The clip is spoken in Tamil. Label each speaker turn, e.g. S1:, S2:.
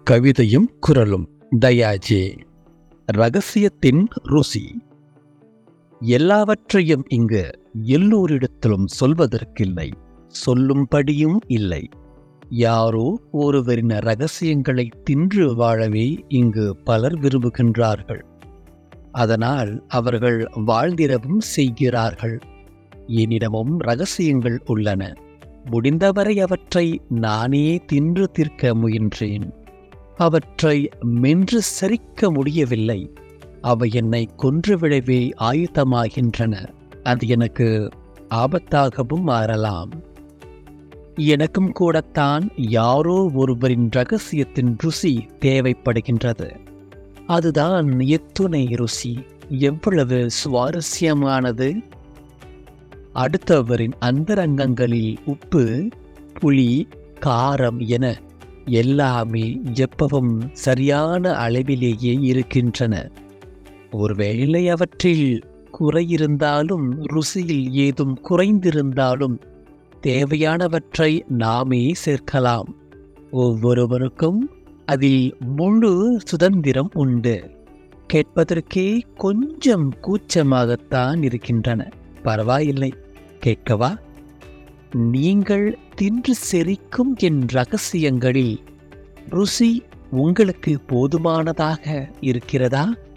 S1: கவிதையும் குரலும் தயாஜே ரகசியத்தின் ருசி எல்லாவற்றையும் இங்கு எல்லோரிடத்திலும் சொல்வதற்கில்லை சொல்லும்படியும் இல்லை யாரோ ஒருவரின் ரகசியங்களை தின்று வாழவே இங்கு பலர் விரும்புகின்றார்கள் அதனால் அவர்கள் வாழ்ந்திடவும் செய்கிறார்கள் என்னிடமும் ரகசியங்கள் உள்ளன முடிந்தவரை அவற்றை நானே தின்று தீர்க்க முயன்றேன் அவற்றை மென்று சரிக்க முடியவில்லை அவை என்னை கொன்றுவிடவே ஆயுதமாகின்றன அது எனக்கு ஆபத்தாகவும் மாறலாம் எனக்கும் கூடத்தான் யாரோ ஒருவரின் ரகசியத்தின் ருசி தேவைப்படுகின்றது அதுதான் எத்துணை ருசி எவ்வளவு சுவாரஸ்யமானது அடுத்தவரின் அந்தரங்கங்களில் உப்பு புளி காரம் என எல்லாமே எப்பவும் சரியான அளவிலேயே இருக்கின்றன ஒருவேளை அவற்றில் குறையிருந்தாலும் ருசியில் ஏதும் குறைந்திருந்தாலும் தேவையானவற்றை நாமே சேர்க்கலாம் ஒவ்வொருவருக்கும் அதில் முழு சுதந்திரம் உண்டு கேட்பதற்கே கொஞ்சம் கூச்சமாகத்தான் இருக்கின்றன பரவாயில்லை கேட்கவா நீங்கள் தின்று செரிக்கும் என் ரகசியங்களில் ருசி உங்களுக்கு போதுமானதாக இருக்கிறதா